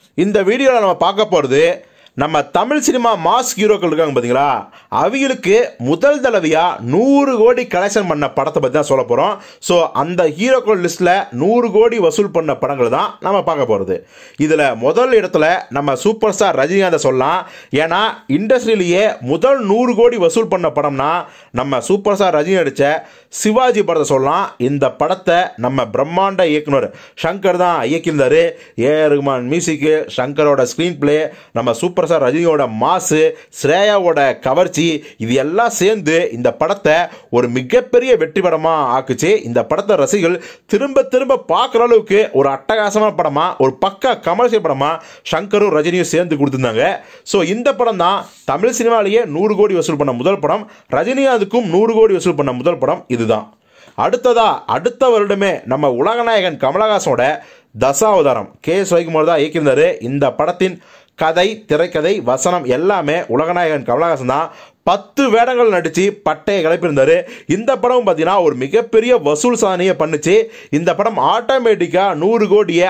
இந்த வீடியோவில் நம்ம பார்க்க போகிறது நம்ம தமிழ் சினிமா மாஸ் ஹீரோக்கள் இருக்காங்க பார்த்தீங்களா அவங்களுக்கு முதல் தடவையாக நூறு கோடி கலெக்ஷன் பண்ண படத்தை பற்றி தான் சொல்ல போகிறோம் ஸோ அந்த ஹீரோக்கள் லிஸ்ட்டில் நூறு கோடி வசூல் பண்ண படங்கள் தான் நம்ம பார்க்க போகிறது இதில் முதல் இடத்துல நம்ம சூப்பர் ஸ்டார் ரஜினிகாந்தை சொல்லலாம் ஏன்னா இண்டஸ்ட்ரியிலேயே முதல் நூறு கோடி வசூல் பண்ண படம்னா நம்ம சூப்பர் ஸ்டார் ரஜினி நடித்த சிவாஜி படத்தை சொல்லலாம் இந்த படத்தை நம்ம பிரம்மாண்ட இயக்குனர் சங்கர் தான் இயக்கியிருந்தாரு ஏ ஆர் ரகுமான் மியூசிக்கு சங்கரோட ஸ்க்ரீன் பிளே நம்ம சூப்பர் ஸ்டார் ரஜினியோட மாசு ஸ்ரேயாவோட கவர்ச்சி இது எல்லாம் சேர்ந்து இந்த படத்தை ஒரு மிகப்பெரிய வெற்றி படமாக ஆக்குச்சு இந்த படத்தை ரசிகர்கள் திரும்ப திரும்ப பார்க்குற அளவுக்கு ஒரு அட்டகாசமான படமாக ஒரு பக்கா கமர்ஷியல் படமாக சங்கரும் ரஜினியும் சேர்ந்து கொடுத்துருந்தாங்க ஸோ இந்த படம் தான் தமிழ் சினிமாலேயே நூறு கோடி வசூல் பண்ண முதல் படம் ரஜினிகாந்துக்கும் நூறு கோடி வசூல் பண்ண முதல் படம் இதுதான் அடுத்ததா அடுத்த வருடமே நம்ம உலகநாயகன் கமலஹாசனோட தசாவதாரம் கே சுவைகுமார் தான் இயக்கியிருந்தாரு இந்த படத்தின் கதை திரைக்கதை வசனம் எல்லாமே உலகநாயகன் கமலஹாசன் தான் பத்து வேடங்கள் நடித்து பட்டையை கிளப்பியிருந்தாரு இந்த படம் பார்த்தீங்கன்னா ஒரு மிகப்பெரிய வசூல் சாதனையை பண்ணுச்சு இந்த படம் ஆட்டோமேட்டிக்காக நூறு கோடியை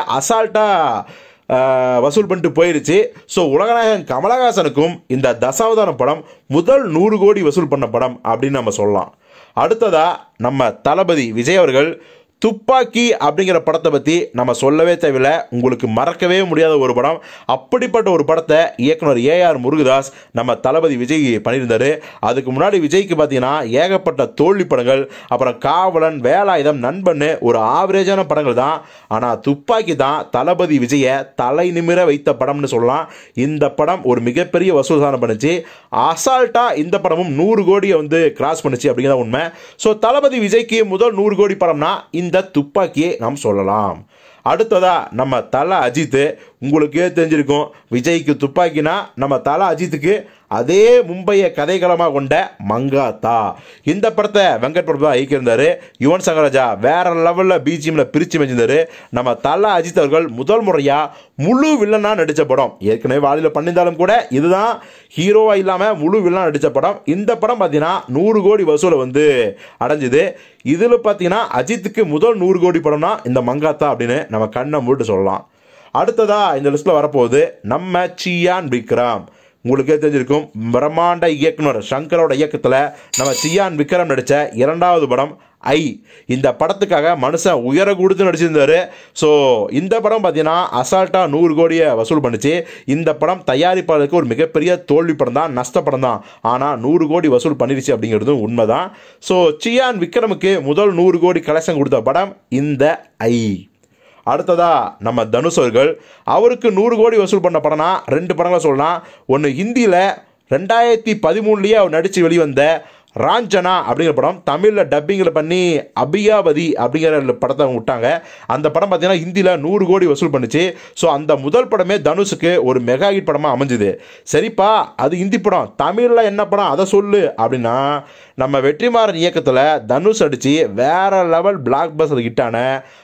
அசால்ட்டாக வசூல் பண்ணிட்டு போயிருச்சு ஸோ உலகநாயகன் கமலஹாசனுக்கும் இந்த தசாவதாரம் படம் முதல் நூறு கோடி வசூல் பண்ண படம் அப்படின்னு நம்ம சொல்லலாம் அடுத்ததா நம்ம தளபதி விஜய் அவர்கள் துப்பாக்கி அப்படிங்கிற படத்தை பற்றி நம்ம சொல்லவே தேவையில்லை உங்களுக்கு மறக்கவே முடியாத ஒரு படம் அப்படிப்பட்ட ஒரு படத்தை இயக்குனர் ஏஆர் முருகதாஸ் நம்ம தளபதி விஜய் பண்ணியிருந்தார் அதுக்கு முன்னாடி விஜய்க்கு பார்த்தீங்கன்னா ஏகப்பட்ட தோல்வி படங்கள் அப்புறம் காவலன் வேலாயுதம் நண்பன்னு ஒரு ஆவரேஜான படங்கள் தான் ஆனால் துப்பாக்கி தான் தளபதி விஜயை தலை நிமிர வைத்த படம்னு சொல்லலாம் இந்த படம் ஒரு மிகப்பெரிய வசூல் சாதனை பண்ணுச்சு அசால்ட்டாக இந்த படமும் நூறு கோடியை வந்து கிராஸ் பண்ணுச்சு அப்படிங்கிறத உண்மை ஸோ தளபதி விஜய்க்கு முதல் நூறு கோடி படம்னா இந்த துப்பாக்கியை நாம் சொல்லலாம் அடுத்ததா நம்ம தலை அஜித் உங்களுக்கே தெரிஞ்சிருக்கும் விஜய்க்கு துப்பாக்கினா நம்ம தலை அஜித்துக்கு அதே மும்பையை கதைக்களமாக கொண்ட மங்காத்தா இந்த படத்தை வெங்கட் பிரபு தான் இயக்கியிருந்தார் யுவன் சங்கராஜா வேற லெவலில் பிஜிஎம்மில் பிரித்து வச்சிருந்தாரு நம்ம தலை அஜித் அவர்கள் முதல் முறையாக முழு வில்லனாக நடித்த படம் ஏற்கனவே வாலியில் பண்ணியிருந்தாலும் கூட இதுதான் ஹீரோவாக இல்லாமல் முழு வில்லனாக நடித்த படம் இந்த படம் பார்த்தீங்கன்னா நூறு கோடி வசூலை வந்து அடைஞ்சுது இதில் பார்த்தீங்கன்னா அஜித்துக்கு முதல் நூறு கோடி படம்னா இந்த மங்காத்தா அப்படின்னு நம்ம கண்ணை மூட்டு சொல்லலாம் அடுத்ததா இந்த லிஸ்ட்டில் வரப்போகுது நம்ம சியான் விக்ரம் உங்களுக்கே தெரிஞ்சிருக்கும் பிரம்மாண்ட இயக்குனர் சங்கரோட இயக்கத்தில் நம்ம சியான் விக்ரம் நடித்த இரண்டாவது படம் ஐ இந்த படத்துக்காக மனுஷன் உயர கொடுத்து நடிச்சிருந்தாரு ஸோ இந்த படம் பார்த்தீங்கன்னா அசால்ட்டாக நூறு கோடியை வசூல் பண்ணுச்சு இந்த படம் தயாரிப்பாளருக்கு ஒரு மிகப்பெரிய தோல்வி படம் தான் நஷ்ட படம் தான் ஆனால் நூறு கோடி வசூல் பண்ணிருச்சு அப்படிங்கிறதும் உண்மைதான் ஸோ சியான் விக்ரமுக்கு முதல் நூறு கோடி கலெக்ஷன் கொடுத்த படம் இந்த ஐ அடுத்ததா நம்ம தனுஷ் அவர்கள் அவருக்கு நூறு கோடி வசூல் பண்ண படம்னா ரெண்டு படங்களை சொல்லலாம் ஒன்று ஹிந்தியில் ரெண்டாயிரத்தி பதிமூணுலேயே அவர் நடித்து வெளிவந்த ராஞ்சனா அப்படிங்கிற படம் தமிழில் டப்பிங்கில் பண்ணி அபியாபதி அப்படிங்கிற படத்தை அவங்க விட்டாங்க அந்த படம் பார்த்தீங்கன்னா ஹிந்தியில் நூறு கோடி வசூல் பண்ணுச்சு ஸோ அந்த முதல் படமே தனுஷுக்கு ஒரு மெகா ஹிட் படமாக அமைஞ்சுது சரிப்பா அது ஹிந்தி படம் தமிழில் என்ன படம் அதை சொல்லு அப்படின்னா நம்ம வெற்றிமாறன் இயக்கத்தில் தனுஷ் அடித்து வேற லெவல் பிளாக் பஸ்டர் ஹிட்டான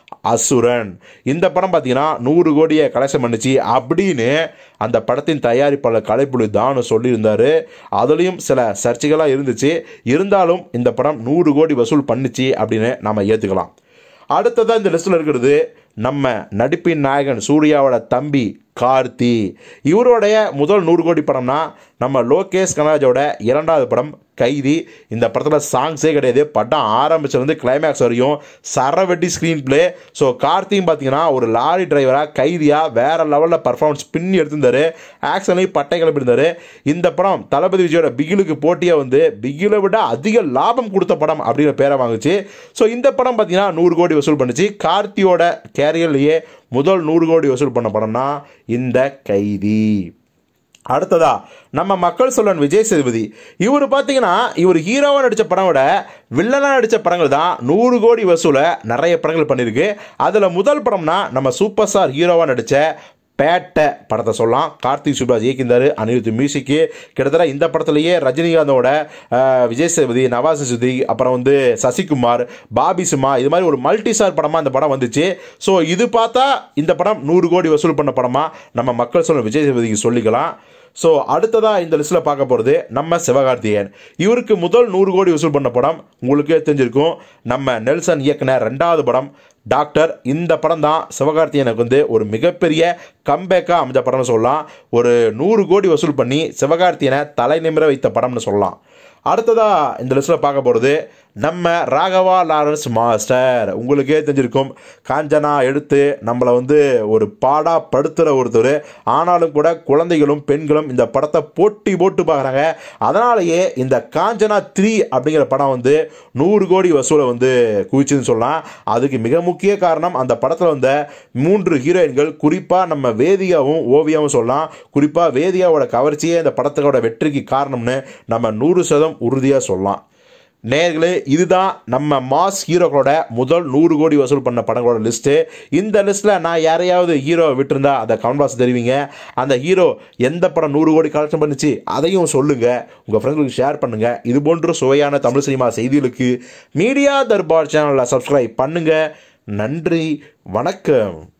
அசுரன் இந்த படம் பார்த்தீங்கன்னா நூறு கோடியை கலெக்ஷன் பண்ணுச்சு அப்படின்னு அந்த படத்தின் தயாரிப்பாளர் கலைப்புலி தானு சொல்லியிருந்தாரு அதுலேயும் சில சர்ச்சைகளாக இருந்துச்சு இருந்தாலும் இந்த படம் நூறு கோடி வசூல் பண்ணுச்சு அப்படின்னு நம்ம ஏற்றுக்கலாம் அடுத்ததாக இந்த லிஸ்ட்டில் இருக்கிறது நம்ம நடிப்பின் நாயகன் சூர்யாவோட தம்பி கார்த்தி இவருடைய முதல் நூறு கோடி படம்னா நம்ம லோகேஷ் கனராஜோட இரண்டாவது படம் கைதி இந்த படத்தில் சாங்ஸே கிடையாது படம் ஆரம்பிச்சிருந்து கிளைமேக்ஸ் வரையும் சரவெட்டி ஸ்க்ரீன் பிளே ஸோ கார்த்தியும் பார்த்தீங்கன்னா ஒரு லாரி டிரைவராக கைதியாக வேற லெவலில் பர்ஃபார்மன்ஸ் பின்னி எடுத்திருந்தாரு ஆக்ஷன்லையும் பட்டை கிளப்பியிருந்தாரு இந்த படம் தளபதி விஜயோட பிகிலுக்கு போட்டியாக வந்து பிகிலை விட அதிக லாபம் கொடுத்த படம் அப்படிங்கிற பேரை வாங்குச்சு ஸோ இந்த படம் பார்த்தீங்கன்னா நூறு கோடி வசூல் பண்ணுச்சு கார்த்தியோட கேரியர்லேயே முதல் நூறு கோடி வசூல் பண்ண படம்னா இந்த கைதி அடுத்ததா நம்ம மக்கள் சொல்லன் விஜய் சேதுபதி இவர் பார்த்தீங்கன்னா இவர் ஹீரோவாக நடித்த படம் விட வில்லனாக நடித்த படங்கள் தான் நூறு கோடி வசூலை நிறைய படங்கள் பண்ணியிருக்கு அதில் முதல் படம்னா நம்ம சூப்பர் ஸ்டார் ஹீரோவாக நடித்த பேட்டை படத்தை சொல்லலாம் கார்த்திக் சுப்ராஜ் இயக்கியிருந்தார் அனிருத் மியூசிக்கு கிட்டத்தட்ட இந்த படத்துலையே ரஜினிகாந்தோட அஹ், விஜய் சேதுபதி நவாஸ் சுதி அப்புறம் வந்து சசிகுமார் பாபி சுமா இது மாதிரி ஒரு மல்டி ஸ்டார் படமாக இந்த படம் வந்துச்சு ஸோ இது பார்த்தா இந்த படம் நூறு கோடி வசூல் பண்ண படமாக நம்ம மக்கள் சொல்ல விஜய் சேதுபதிக்கு சொல்லிக்கலாம் ஸோ அடுத்ததாக இந்த லிஸ்ட்டில் பார்க்க போகிறது நம்ம சிவகார்த்திகேயன் இவருக்கு முதல் நூறு கோடி வசூல் பண்ண படம் உங்களுக்கே தெரிஞ்சிருக்கும் நம்ம நெல்சன் இயக்குன ரெண்டாவது படம் டாக்டர் இந்த படம் தான் சிவகார்த்தியனுக்கு வந்து ஒரு மிகப்பெரிய கம்பேக்காக அமைஞ்ச படம்னு சொல்லலாம் ஒரு நூறு கோடி வசூல் பண்ணி சிவகார்த்தியனை தலை நிமிர வைத்த படம்னு சொல்லலாம் அடுத்ததாக இந்த லிஸ்ட்டில் பார்க்க போகிறது நம்ம ராகவா லாரன்ஸ் மாஸ்டர் உங்களுக்கே தெரிஞ்சிருக்கும் காஞ்சனா எடுத்து நம்மளை வந்து ஒரு பாடா படுத்துகிற ஒருத்தர் ஆனாலும் கூட குழந்தைகளும் பெண்களும் இந்த படத்தை போட்டி போட்டு பார்க்குறாங்க அதனாலேயே இந்த காஞ்சனா த்ரீ அப்படிங்கிற படம் வந்து நூறு கோடி வசூலை வந்து குவிச்சுன்னு சொல்லலாம் அதுக்கு மிக முக்கிய காரணம் அந்த படத்தில் வந்த மூன்று ஹீரோயின்கள் குறிப்பாக நம்ம வேதிகாவும் ஓவியாவும் சொல்லலாம் குறிப்பாக வேதிகாவோட கவர்ச்சியே இந்த படத்தோட வெற்றிக்கு காரணம்னு நம்ம நூறு சதம் உறுதியாக சொல்லலாம் நேர்களே இதுதான் நம்ம மாஸ் ஹீரோக்களோட முதல் நூறு கோடி வசூல் பண்ண படங்களோட லிஸ்ட்டு இந்த லிஸ்ட்டில் நான் யாரையாவது ஹீரோ விட்டுருந்தா அதை கமெண்ட் பாக்ஸ் தெரிவிங்க அந்த ஹீரோ எந்த படம் நூறு கோடி கலெக்ஷன் பண்ணிச்சு அதையும் சொல்லுங்கள் உங்கள் ஃப்ரெண்ட்களுக்கு ஷேர் பண்ணுங்கள் இது போன்ற சுவையான தமிழ் சினிமா செய்திகளுக்கு மீடியா தர்பார் சேனலில் சப்ஸ்கிரைப் பண்ணுங்கள் நன்றி வணக்கம்